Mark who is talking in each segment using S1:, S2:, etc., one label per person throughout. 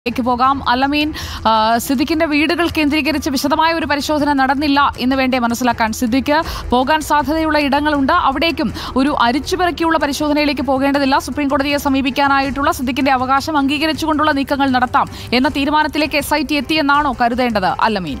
S1: ലേക്ക് പോകാം അലമീൻ ആ, സിദ്ദിഖിന്റെ വീടുകൾ കേന്ദ്രീകരിച്ച് വിശദമായ ഒരു പരിശോധന നടന്നില്ല എന്ന് വേണ്ടേ മനസ്സിലാക്കാൻ സിദ്ദിഖ് പോകാൻ സാധ്യതയുള്ള ഇടങ്ങളുണ്ട് അവിടേക്കും ഒരു അരിച്ചുപിറക്കിയുള്ള പരിശോധനയിലേക്ക് പോകേണ്ടതില്ല സുപ്രീം കോടതിയെ സമീപിക്കാനായിട്ടുള്ള സിദ്ദിഖിന്റെ അവകാശം അംഗീകരിച്ചുകൊണ്ടുള്ള നീക്കങ്ങൾ നടത്താം എന്ന തീരുമാനത്തിലേക്ക് എസ് ഐ ടി എത്തിയെന്നാണോ കരുതേണ്ടത് അലമീൻ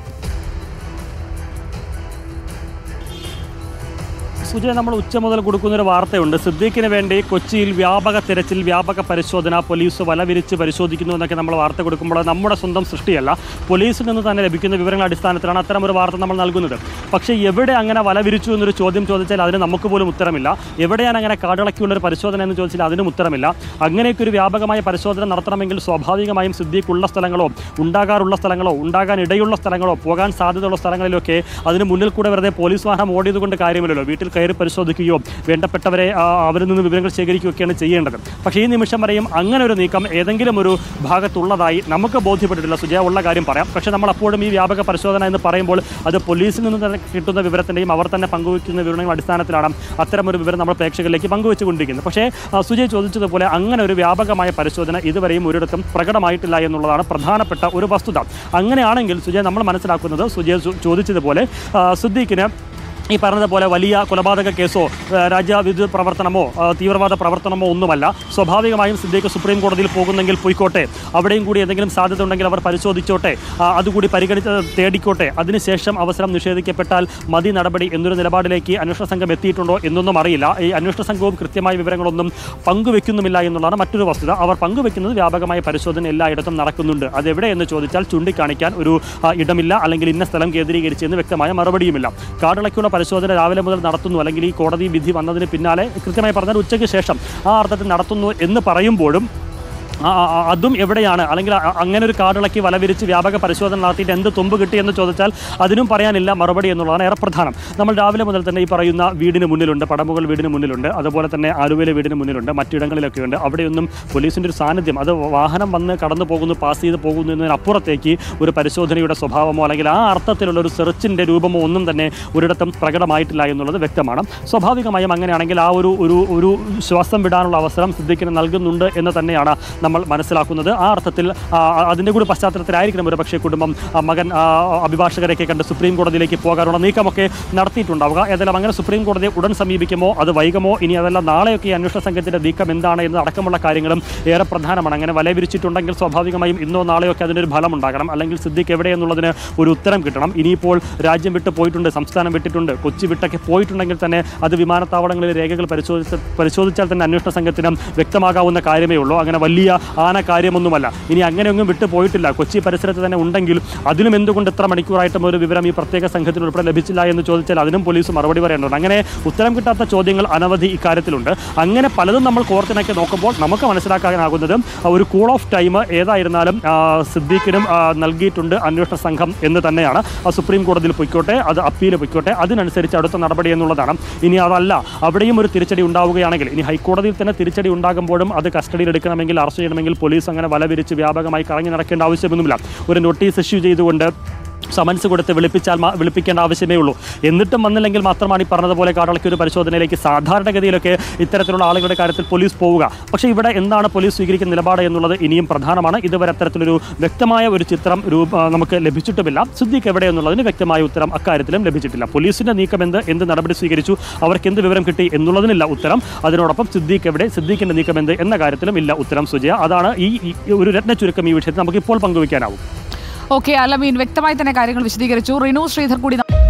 S2: സുജയ നമ്മൾ ഉച്ച മുതൽ കൊടുക്കുന്ന ഒരു വാർത്തയുണ്ട് സിദ്ദീഖിന് വേണ്ടി കൊച്ചിയിൽ വ്യാപക തിരച്ചിൽ വ്യാപക പരിശോധന പോലീസ് വല വിരിച്ച് പരിശോധിക്കുന്നു എന്നൊക്കെ നമ്മൾ വാർത്ത കൊടുക്കുമ്പോൾ അത് നമ്മുടെ സ്വന്തം സൃഷ്ടിയല്ല പോലീസിൽ നിന്ന് തന്നെ ലഭിക്കുന്ന വിവരങ്ങളുടെ അടിസ്ഥാനത്തിലാണ് അത്തരം ഒരു വാർത്ത നമ്മൾ നൽകുന്നത് പക്ഷേ എവിടെ അങ്ങനെ വല വിരിച്ചു എന്നൊരു ചോദ്യം ചോദിച്ചാൽ അതിന് നമുക്ക് പോലും ഉത്തരമില്ല എവിടെയാണ് അങ്ങനെ കാടിളക്കിയുള്ള ഒരു പരിശോധന എന്ന് ചോദിച്ചാൽ അതിനും ഉത്തരമില്ല അങ്ങനെയൊക്കെ ഒരു വ്യാപകമായ പരിശോധന നടത്തണമെങ്കിൽ സ്വാഭാവികമായും സിദ്ദീഖ് ഉള്ള സ്ഥലങ്ങളോ ഉണ്ടാകാറുള്ള സ്ഥലങ്ങളോ ഉണ്ടാകാൻ ഇടയുള്ള സ്ഥലങ്ങളോ പോകാൻ സാധ്യതയുള്ള സ്ഥലങ്ങളിലൊക്കെ അതിന് മുന്നിൽ കൂടെ വെറുതെ പോലീസ് വാഹനം ഓടിയത് കൊണ്ട് കാര്യമില്ലല്ലോ വീട്ടിൽ കയറി പരിശോധിക്കുകയോ വേണ്ടപ്പെട്ടവരെ ആ, അവരിൽ നിന്ന് വിവരങ്ങൾ ശേഖരിക്കുകയൊക്കെയാണ് ചെയ്യേണ്ടത് പക്ഷേ ഈ നിമിഷം വരെയും അങ്ങനെ ഒരു നീക്കം ഏതെങ്കിലും ഒരു ഭാഗത്തുള്ളതായി നമുക്ക് ബോധ്യപ്പെട്ടിട്ടില്ല സുജയ ഉള്ള കാര്യം പറയാം പക്ഷേ നമ്മൾ അപ്പോഴും ഈ വ്യാപക പരിശോധന എന്ന് പറയുമ്പോൾ അത് പോലീസിൽ നിന്ന് തന്നെ കിട്ടുന്ന വിവരത്തിൻ്റെയും അവർ തന്നെ പങ്കുവയ്ക്കുന്ന വിവരങ്ങളുടെ അടിസ്ഥാനത്തിലാണ് അത്തരം ഒരു വിവരം നമ്മൾ പ്രേക്ഷകരിലേക്ക് പങ്കുവെച്ചുകൊണ്ടിരിക്കുന്നത് പക്ഷേ ആ, സുജയ് ചോദിച്ചതുപോലെ അങ്ങനെ ഒരു വ്യാപകമായ പരിശോധന ഇതുവരെയും ഒരിടത്തും പ്രകടമായിട്ടില്ല എന്നുള്ളതാണ് പ്രധാനപ്പെട്ട ഒരു വസ്തുത അങ്ങനെയാണെങ്കിൽ സുജയ് നമ്മൾ മനസ്സിലാക്കുന്നത് സുജയ് ചോ- ചോദിച്ചതുപോലെ ആ, സിദ്ദീഖിന് ഈ പറഞ്ഞതുപോലെ വലിയ കൊലപാതക കേസോ ആ, രാജ്യവിരുദ്ധ പ്രവർത്തനമോ ആ, തീവ്രവാദ പ്രവർത്തനമോ ഒന്നുമല്ല സ്വാഭാവികമായും സിദ്ദീഖ് സുപ്രീം കോടതിയിൽ പോകുന്നെങ്കിൽ പോയിക്കോട്ടെ അവിടെയും കൂടി എന്തെങ്കിലും സാധ്യത ഉണ്ടെങ്കിൽ അവർ പരിശോധിച്ചോട്ടെ ആ, അതുകൂടി പരിഗണിച്ച് തേടിക്കോട്ടെ അതിനുശേഷം അവസരം നിഷേധിക്കപ്പെട്ടാൽ മതി നടപടി എന്നൊരു നിലപാടിലേക്ക് അന്വേഷണ സംഘം എത്തിയിട്ടുണ്ടോ എന്നൊന്നും അറിയില്ല ഈ അന്വേഷണ സംഘവും കൃത്യമായ വിവരങ്ങളൊന്നും പങ്കുവെക്കുന്നുമില്ല എന്നുള്ളതാണ് മറ്റൊരു വസ്തുത അവർ പങ്കുവെക്കുന്നത് വ്യാപകമായ പരിശോധന എല്ലായിടത്തും നടക്കുന്നുണ്ട് അതെവിടെ എന്ന് ചോദിച്ചാൽ ചൂണ്ടിക്കാണിക്കാൻ ഒരു ആ, ഇടമില്ല അല്ലെങ്കിൽ ഇന്ന സ്ഥലം കേന്ദ്രീകരിച്ച് എന്ന് വ്യക്തമായ മറുപടിയുമില്ല കാടിളക്കുള്ള പരിശോധന രാവിലെ മുതൽ നടത്തുന്നു അല്ലെങ്കിൽ ഈ കോടതി വിധി വന്നതിന് പിന്നാലെ കൃത്യമായി പറഞ്ഞാൽ ഉച്ചയ്ക്ക് ശേഷം ആ അർത്ഥത്തിൽ നടത്തുന്നു എന്ന് പറയുമ്പോഴും ആ, ആ, ആ, അതും എവിടെയാണ് അല്ലെങ്കിൽ അ- അങ്ങനെ ഒരു കാടിളക്കി വലവിരിച്ച് വ്യാപക പരിശോധന നടത്തിയിട്ട് എന്ത് തുമ്പ് കിട്ടി എന്ന് ചോദിച്ചാൽ അതിനും പറയാനില്ല മറുപടി എന്നുള്ളതാണ് ഏറെ പ്രധാനം നമ്മൾ രാവിലെ മുതൽ തന്നെ ഈ പറയുന്ന വീടിന് മുന്നിലുണ്ട് പടമുകൾ വീടിന് മുന്നിലുണ്ട് അതുപോലെ തന്നെ ആലുവയിലെ വീടിന് മുന്നിലുണ്ട് മറ്റിടങ്ങളിലൊക്കെ ഉണ്ട് അവിടെയൊന്നും പോലീസിൻ്റെ ഒരു സാന്നിധ്യം അത് വാഹനം വന്ന് കടന്നു പോകുന്നു പാസ് ചെയ്ത് പോകുന്നു എന്നതിനപ്പുറത്തേക്ക് ഒരു പരിശോധനയുടെ സ്വഭാവമോ അല്ലെങ്കിൽ ആ അർത്ഥത്തിലുള്ള ഒരു സെർച്ചിൻ്റെ രൂപമോ ഒന്നും തന്നെ ഒരിടത്തും പ്രകടമായിട്ടില്ല എന്നുള്ളത് വ്യക്തമാണ് സ്വാഭാവികമായും അങ്ങനെയാണെങ്കിൽ ആ ഒരു ഒരു ഒരു ശ്വാസം വിടാനുള്ള അവസരം സിദ്ദിഖിന് നൽകുന്നുണ്ട് എന്ന് തന്നെയാണ് നമ്മൾ മനസ്സിലാക്കുന്നത് ആ അർത്ഥത്തിൽ ആ, അതിൻ്റെ കൂടി പശ്ചാത്തലത്തിലായിരിക്കണം ഒരു പക്ഷേ കുടുംബം ആ, മകൻ ആ, അഭിഭാഷകരെയൊക്കെ കണ്ട് സുപ്രീം കോടതിയിലേക്ക് പോകാനുള്ള നീക്കമൊക്കെ നടത്തിയിട്ടുണ്ടാവുക ഏതായാലും അങ്ങനെ സുപ്രീം കോടതിയെ ഉടൻ സമീപിക്കുമോ അത് വൈകുമോ ഇനി അതല്ല നാളെയൊക്കെ ഈ അന്വേഷണ സംഘത്തിൻ്റെ നീക്കം എന്താണ് എന്ന് അടക്കമുള്ള കാര്യങ്ങളും ഏറെ പ്രധാനമാണ് അങ്ങനെ വല വിരിച്ചിട്ടുണ്ടെങ്കിൽ സ്വാഭാവികമായും ഇന്നോ നാളെയോ ഒക്കെ അതിനൊരു ഫലം ഉണ്ടാകണം അല്ലെങ്കിൽ സിദ്ദിഖ് എവിടെയെന്നുള്ളതിന് ഒരു ഉത്തരം കിട്ടണം ഇനിയിപ്പോൾ രാജ്യം വിട്ട് പോയിട്ടുണ്ട് സംസ്ഥാനം വിട്ടിട്ടുണ്ട് കൊച്ചി വിട്ടൊക്കെ പോയിട്ടുണ്ടെങ്കിൽ തന്നെ അത് വിമാനത്താവളങ്ങളിൽ രേഖകൾ പരിശോധിച്ച പരിശോധിച്ചാൽ തന്നെ അന്വേഷണ സംഘത്തിനും വ്യക്തമാകാവുന്ന കാര്യമേ ഉള്ളൂ അങ്ങനെ വലിയ ആന കാര്യമൊന്നുമല്ല ഇനി അങ്ങനെയൊന്നും വിട്ടു പോയിട്ടില്ല കൊച്ചി പരിസരത്ത് തന്നെ ഉണ്ടെങ്കിൽ അതിനും എന്തുകൊണ്ട് ഇത്ര മണിക്കൂറായിട്ടും ഒരു വിവരം ഈ പ്രത്യേക സംഘത്തിന് ഉൾപ്പെടെ ലഭിച്ചില്ല എന്ന് ചോദിച്ചാൽ അതിനും പോലീസ് മറുപടി പറയേണ്ടതുണ്ട് അങ്ങനെ ഉത്തരം കിട്ടാത്ത ചോദ്യങ്ങൾ അനവധി ഇക്കാര്യത്തിലുണ്ട് അങ്ങനെ പലതും നമ്മൾ കോർത്തിണക്കി നോക്കുമ്പോൾ നമുക്ക് മനസ്സിലാക്കാനാകുന്നത് ഒരു കൂൾ ഓഫ് ടൈം ഏതായിരുന്നാലും ആ, സിദ്ദീഖിനും ആ, നൽകിയിട്ടുണ്ട് അന്വേഷണ സംഘം എന്ന് തന്നെയാണ് ആ സുപ്രീം കോടതിയിൽ പൊയ്ക്കോട്ടെ അത് അപ്പീൽ പൊയ്ക്കോട്ടെ അതിനനുസരിച്ച് അടുത്ത നടപടി എന്നുള്ളതാണ് ഇനി അതല്ല അവിടെയും ഒരു തിരിച്ചടി ഉണ്ടാവുകയാണെങ്കിൽ ഇനി ഹൈക്കോടതിയിൽ തന്നെ തിരിച്ചടി ഉണ്ടാകുമ്പോഴും അത് കസ്റ്റഡിയിൽ എടുക്കണമെങ്കിൽ അറസ്റ്റ് ചെയ്യണമെങ്കിൽ പോലീസ് അങ്ങനെ വല വിരിച്ച് വ്യാപകമായി കറങ്ങി നടക്കേണ്ട ആവശ്യമൊന്നുമില്ല ഒരു നോട്ടീസ് ഇഷ്യൂ ചെയ്തുകൊണ്ട് സമൻസ് കൊടുത്ത് വിളിപ്പിച്ചാൽ മാ- വിളിപ്പിക്കേണ്ട ആവശ്യമേ ഉള്ളൂ എന്നിട്ടും വന്നില്ലെങ്കിൽ മാത്രമാണ് ഈ പറഞ്ഞതുപോലെ കാടളക്കി ഒരു പരിശോധനയിലേക്ക് സാധാരണഗതിയിലൊക്കെ ഇത്തരത്തിലുള്ള ആളുകളുടെ കാര്യത്തിൽ പോലീസ് പോവുക പക്ഷേ ഇവിടെ എന്താണ് പോലീസ് സ്വീകരിക്കുന്ന നിലപാട് എന്നുള്ളത് ഇനിയും പ്രധാനമാണ് ഇതുവരെ അത്തരത്തിലൊരു വ്യക്തമായ ഒരു ചിത്രം രൂപ ആ, നമുക്ക് ലഭിച്ചിട്ടുമില്ല സിദ്ദീഖ് എവിടെ എന്നുള്ളതിന് വ്യക്തമായ ഉത്തരം അക്കാര്യത്തിലും ലഭിച്ചിട്ടില്ല പോലീസിന്റെ നീക്കം എന്ത് എന്ത് നടപടി സ്വീകരിച്ചു അവർക്ക് എന്ത് വിവരം കിട്ടി എന്നുള്ളതിനില്ല ഉത്തരം അതിനോടൊപ്പം സിദ്ദീഖ് എവിടെ സിദ്ദീഖിന്റെ നീക്കം എന്ത് എന്ന കാര്യത്തിലും ഇല്ല ഉത്തരം സുജയ അതാണ് ഈ ഈ ഒരു രത്ന ചുരുക്കം ഈ വിഷയത്തിൽ നമുക്ക് ഇപ്പോൾ പങ്കുവയ്ക്കാനാവും
S1: ഓക്കെ അലമീൻ വ്യക്തമായി തന്നെ കാര്യങ്ങൾ വിശദീകരിച്ചു റിനു ശ്രീധർ കൂടി